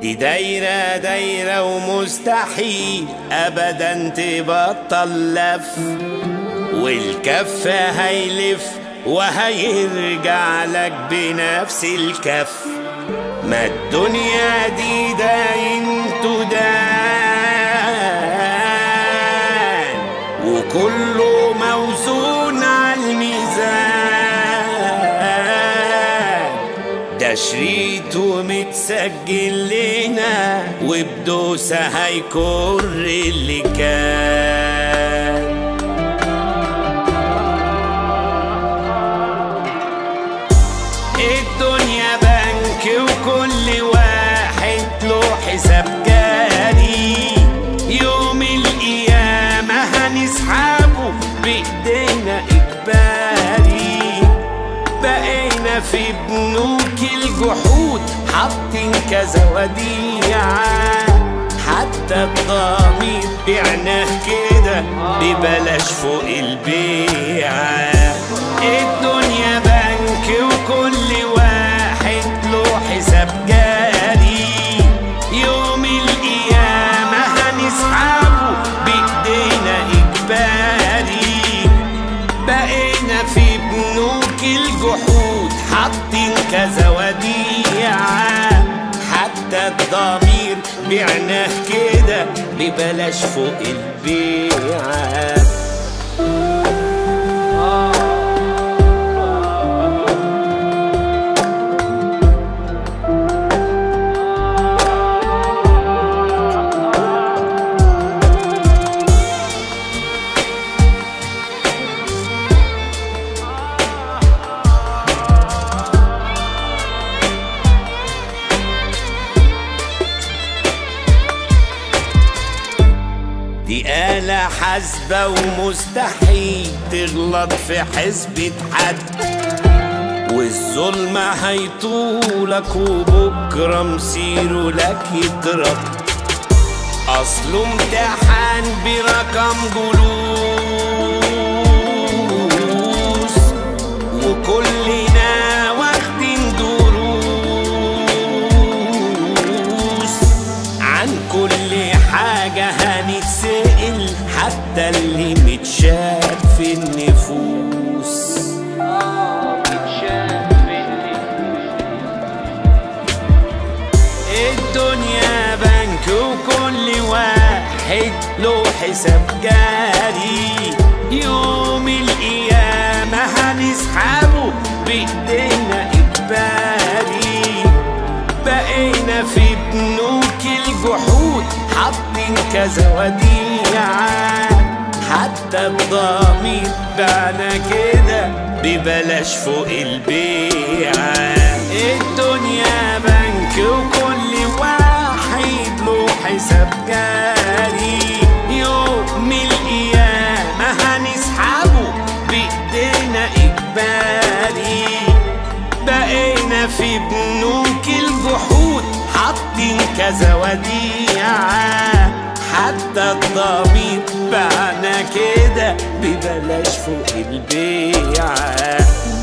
دي دايرة دايرة ومستحيل أبدا تبطل لف والكف هيلف وهيرجع لك بنفس الكف ما الدنيا دي داين تدان وكله موزون على الميزان ده شريط ومتسجل لنا وبدوسة هيكر اللي كان الدنيا بنك وكل واحد له حساب جاري يوم القيامة هنسحبه بإيدينا إجباري بقينا في بنوك الجحود حاطين كذا وديعة حتى الضمير بعناه كده ببلاش فوق البيعة الدنيا بنك وكل واحد له حساب جاري يوم القيامة هنسحبه بإيدينا إجباري بقينا في بنوك الجحود حاطين كذا وديعة حتى الضمير بعناه كده ببلاش فوق البيعة دي آلة حاسبة ومستحيل تغلط في حسبة حد والظلم هيطولك وبكرة مصيره لك يضرب أصله امتحان برقم جلوس وكلنا واخدين دروس عن كل حاجة هنتسأل حتى اللي متشاف في النفوس الدنيا بنك وكل واحد له حساب جاري يوم القيامة هنسحبه بإيدينا إجباري بقينا في بنوك الجحود حاطين كذا وديعة حتى الضمير بعنا كده ببلاش فوق البيعة الدنيا بنك وكل واحد له حساب جاري يوم القيامة هنسحبه بإيدينا إجباري بقينا في بنوك الجحود حاطين كذا وديعة حتى الضمير بعنا كده ببلاش فوق البيعة